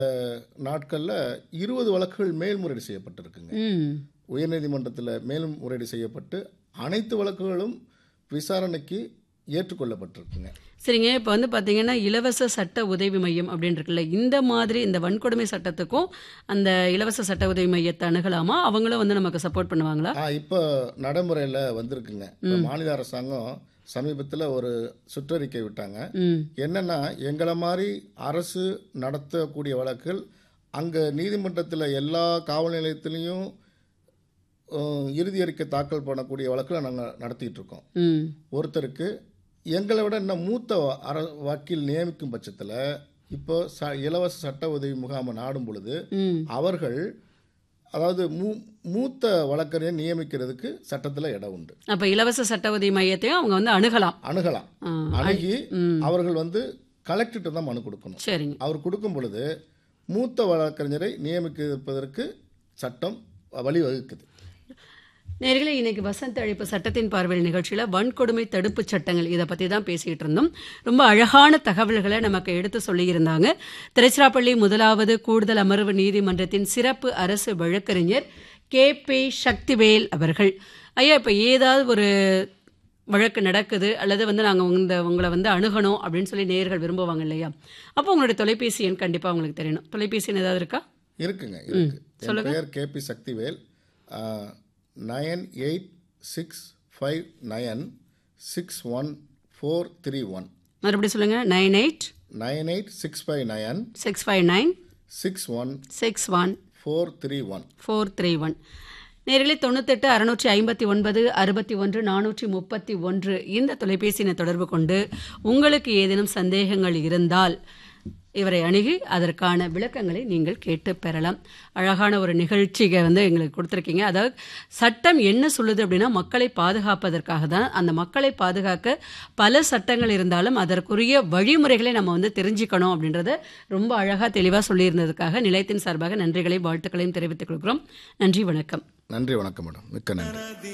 நாட்களில் இருபது வழக்குகள் மேல்முறையீடு செய்யப்பட்டிருக்குங்க ம் உயர்நீதிமன்றத்தில் மேல்முறையீடு செய்யப்பட்டு அனைத்து வழக்குகளும் விசாரணைக்கு ஏற்றுக்கொள்ளப்பட்டிருக்குங்க சரிங்க இப்போ வந்து பார்த்தீங்கன்னா இலவச சட்ட உதவி மையம் அப்படின்னு இருக்குல்ல இந்த மாதிரி இந்த வன்கொடுமை சட்டத்துக்கும் அந்த இலவச சட்ட உதவி மையத்தை அணுகலாமா அவங்களும் வந்து நமக்கு சப்போர்ட் பண்ணுவாங்களா ஆ இப்போ நடைமுறையில் வந்திருக்குங்க இப்போ மாநில அரசாங்கம் சமீபத்தில் ஒரு சுற்றறிக்கை விட்டாங்க ம் என்னன்னா எங்களை மாதிரி அரசு நடத்தக்கூடிய வழக்குகள் அங்கே நீதிமன்றத்தில் எல்லா காவல் நிலையத்திலையும் அஹ், இறுதி அறிக்கை தாக்கல் பண்ணக்கூடிய வழக்குகளை நாங்கள் நடத்திட்டு இருக்கோம் ம் ஒருத்தருக்கு எங்களை விட இன்னும் மூத்த வ- அர வக்கீல் நியமிக்கும் பட்சத்தில் இப்போ ச இலவச சட்ட உதவி முகாமை நாடும் பொழுது ம் அவர்கள் அதாவது மூ மூத்த வழக்கறிஞர் நியமிக்கிறதுக்கு சட்டத்தில் இடம் உண்டு அப்போ இலவச சட்ட உதவி மையத்தையும் அவங்க வந்து அணுகலாம் அணுகலாம் ஆ, அணுகி ம் அவர்கள் வந்து கலெக்டர்கிட்ட தான் மனு கொடுக்கணும் சரிங்க அவர் கொடுக்கும் பொழுது மூத்த வழக்கறிஞரை நியமிப்பதற்கு சட்டம் வழிவகுக்குது நேர்களே இன்னைக்கு வசந்த அழைப்பு சட்டத்தின் பார்வையில் நிகழ்ச்சியில் வன்கொடுமை தடுப்புச் சட்டங்கள் இதை பற்றி தான் பேசிக்கிட்டு இருந்தோம் ரொம்ப அழகான தகவல்களை நமக்கு எடுத்து சொல்லியிருந்தாங்க திருச்சிராப்பள்ளி முதலாவது கூடுதல் அமர்வு நீதிமன்றத்தின் சிறப்பு அரசு வழக்கறிஞர் கே பி சக்திவேல் அவர்கள் ஐயா இப்போ ஏதாவது ஒரு வழக்கு நடக்குது அல்லது வந்து நாங்கள் இந்த உங்களை வந்து அணுகணும் அப்படின்னு சொல்லி நேயர்கள் விரும்புவாங்க இல்லையா அப்போ உங்களுடைய தொலைபேசி எண் கண்டிப்பாக உங்களுக்கு தெரியணும் தொலைபேசி எண் ஏதாவது இருக்கா இருக்குங்க இருக்கு என் பெயர் K P Sakthivel nine eight six five nine six one four three one மறுபடியும் சொல்லுங்கள் nine eight nine eight six five nine six five nine six one six one four three one four three one நேரிலே தொண்ணூத்தெட்டு அறுநூற்றி ஐம்பத்தி ஒன்பது அறுபத்தி ஒன்று நானூற்றி முப்பத்தி ஒன்று இந்த தொலைபேசியினை தொடர்பு கொண்டு உங்களுக்கு ஏதேனும் சந்தேகங்கள் இருந்தால் இவரை அணுகி அதற்கான விளக்கங்களை நீங்கள் கேட்டு பெறலாம் அழகான ஒரு நிகழ்ச்சியை வந்து எங்களுக்கு கொடுத்துருக்கீங்க அதாவது சட்டம் என்ன சொல்லுது அப்படின்னா மக்களை பாதுகாப்பதற்காக தான் அந்த மக்களை பாதுகாக்க பல சட்டங்கள் இருந்தாலும் அதற்குரிய வழிமுறைகளை நம்ம வந்து தெரிஞ்சுக்கணும் அப்படின்றத ரொம்ப அழகாக தெளிவாக சொல்லியிருந்ததுக்காக நிலையத்தின் சார்பாக நன்றிகளையும் வாழ்த்துக்களையும் தெரிவித்துக் கொள்கிறோம் நன்றி வணக்கம் நன்றி வணக்கம் மேடம் மிக்க நன்றி